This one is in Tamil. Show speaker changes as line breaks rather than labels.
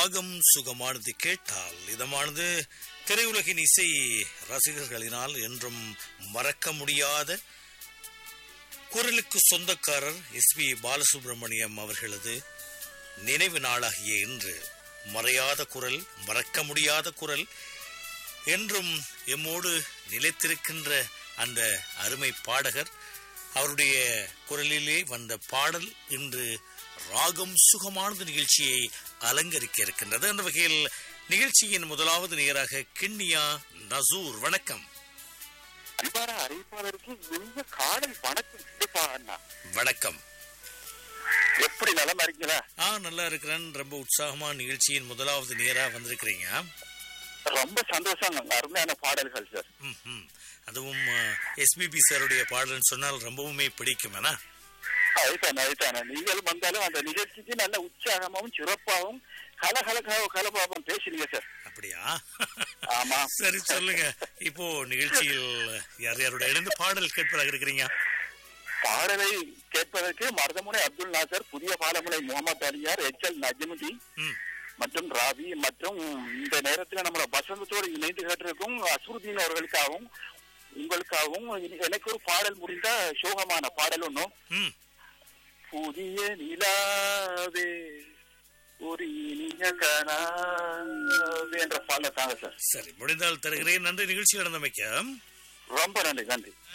ராகம் சுகமானது கேட்டால் இதமானது திரையுலகின் இசை ரசிகர்களினால் என்றும் மறக்க முடியாத குரலுக்கு சொந்தக்காரர் எஸ் பி பாலசுப்ரமணியம் அவர்களது நினைவு நாளாகிய இன்று மறையாத குரல் மறக்க முடியாத குரல் என்றும் எம்மோடு நிலைத்திருக்கின்ற அந்த அருமை பாடகர் அவருடைய குரலிலே வந்த பாடல் இன்று ராகம் சுகமானது நிகழ்ச்சியை அலங்கரிக்க இருக்கின்றது அந்த வகையில் நிகழ்ச்சியின் முதலாவது நேராக கிண்ணியா நசூர் வணக்கம்
அன்பான அறிவிப்பாளருக்கு இனிய காடல் வணக்கம் சிறப்பா அண்ணா
வணக்கம்
எப்படி நலமா இருக்கீங்களா
ஆ நல்லா இருக்கிறேன் ரொம்ப உற்சாகமா நிகழ்ச்சியின் முதலாவது நேரா வந்திருக்கிறீங்க
ரொம்ப சந்தோஷம் அருமையான பாடல்கள் சார்
ம், ம். அதுவும் எஸ்பிபி சாருடைய பாடல்னு சொன்னால் ரொம்பவுமே பிடிக்கும் என்ன
அதுதான் அதுதானே நீங்கள் வந்தாலும் அந்த நிகழ்ச்சிக்கு நல்ல உற்சாகமாவும் சிறப்பாகவும் கலகலக கலபாபம் பேசுறீங்க சார்
அப்படியா
ஆமா
சரி சொல்லுங்க இப்போ நிகழ்ச்சியில் யார் யாரோட இணைந்து பாடல் கேட்பதாக இருக்கிறீங்க
பாடலை கேட்பதற்கு மருதமுனை அப்துல் நாசர் புதிய பாலமுனை முகமது அலியார் எச் எல் நஜமுதீன்
ம்,
மற்றும் ராவி மற்றும் இந்த நேரத்தில் நம்மளோட வசந்தத்தோடு இணைந்து கேட்டிருக்கும் அசுருதீன் அவர்களுக்காகவும் உங்களுக்காகவும் இனி- எனக்கு ஒரு பாடல் முடிந்த சோகமான பாடல் ஒன்றும்
ம்.
புதிய நிலாவே ஒரு இனிய கனாவே என்ற பாடல் தாங்க சார்
சரி முடிந்தால் தருகிறேன் நன்றி நிகழ்ச்சி நடந்தமைக்க
ரொம்ப நன்றி நன்றி